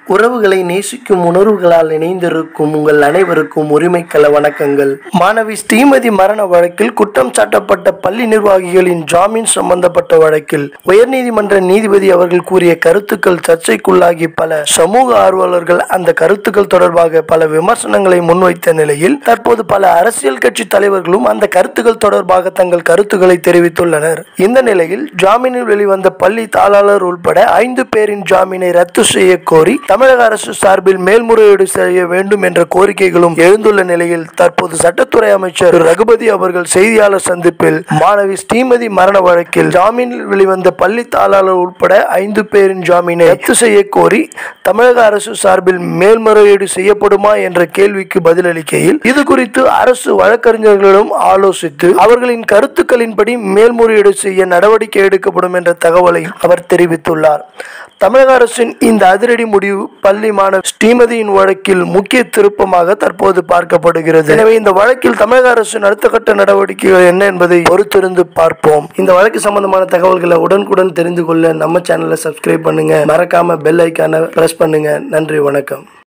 உறவுகளை நேசிக்கும் உணர்வுகளால் இணைந்திருக்கும் உங்கள் அனைவருக்கும் உரிமைக்கல வணக்கங்கள் மாணவி ஸ்ரீமதி மரண வழக்கில் குற்றம் சாட்டப்பட்ட பள்ளி நிர்வாகிகளின் ஜாமீன் சம்பந்தப்பட்ட வழக்கில் உயர்நீதிமன்ற நீதிபதி அவர்கள் கூறிய கருத்துக்கள் சர்ச்சைக்குள்ளாகி பல சமூக ஆர்வலர்கள் அந்த கருத்துக்கள் தொடர்பாக பல விமர்சனங்களை முன்வைத்த நிலையில் தற்போது பல அரசியல் கட்சி தலைவர்களும் அந்த கருத்துக்கள் தொடர்பாக தங்கள் கருத்துக்களை தெரிவித்துள்ளனர் இந்த நிலையில் ஜாமீனில் வெளிவந்த பள்ளி தாளாளர் உள்பட ஐந்து பேரின் ஜாமீனை ரத்து செய்ய கோரி தமிழக அரசு சார்பில் மேல்முறையீடு செய்ய வேண்டும் என்ற கோரிக்கைகளும் எழுந்துள்ள நிலையில் தற்போது சட்டத்துறை அமைச்சர் ரகுபதி அவர்கள் செய்தியாளர் சந்திப்பில் மாணவி ஸ்ரீமதி மரண வழக்கில் ஜாமீனில் வெளிவந்த பள்ளி தாளாளர் உட்பட ஐந்து பேரின் ஜாமீனை ரத்து செய்ய கோரி தமிழக அரசு சார்பில் மேல்முறையீடு செய்யப்படுமா என்ற கேள்விக்கு பதிலளிக்கையில் இது குறித்து அரசு வழக்கறிஞர்களிடம் ஆலோசித்து அவர்களின் கருத்துக்களின்படி மேல்முறையீடு செய்ய நடவடிக்கை எடுக்கப்படும் என்ற தகவலை அவர் தெரிவித்துள்ளார் தமிழக அரசின் இந்த அதிரடி முடிவு பள்ளி மாணவி ஸ்ரீமதியின் வழக்கில் முக்கிய திருப்பமாக தற்போது பார்க்கப்படுகிறது எனவே இந்த வழக்கில் தமிழக அரசின் அடுத்த கட்ட நடவடிக்கைகள் என்ன என்பதை பொறுத்திருந்து பார்ப்போம் இந்த வழக்கு சம்பந்தமான தகவல்களை உடனுக்குடன் தெரிந்து கொள்ள நம்ம சேனலை சப்ஸ்கிரைப் பண்ணுங்க மறக்காம பெல் ஐக்கானை பிரஸ் பண்ணுங்க நன்றி வணக்கம்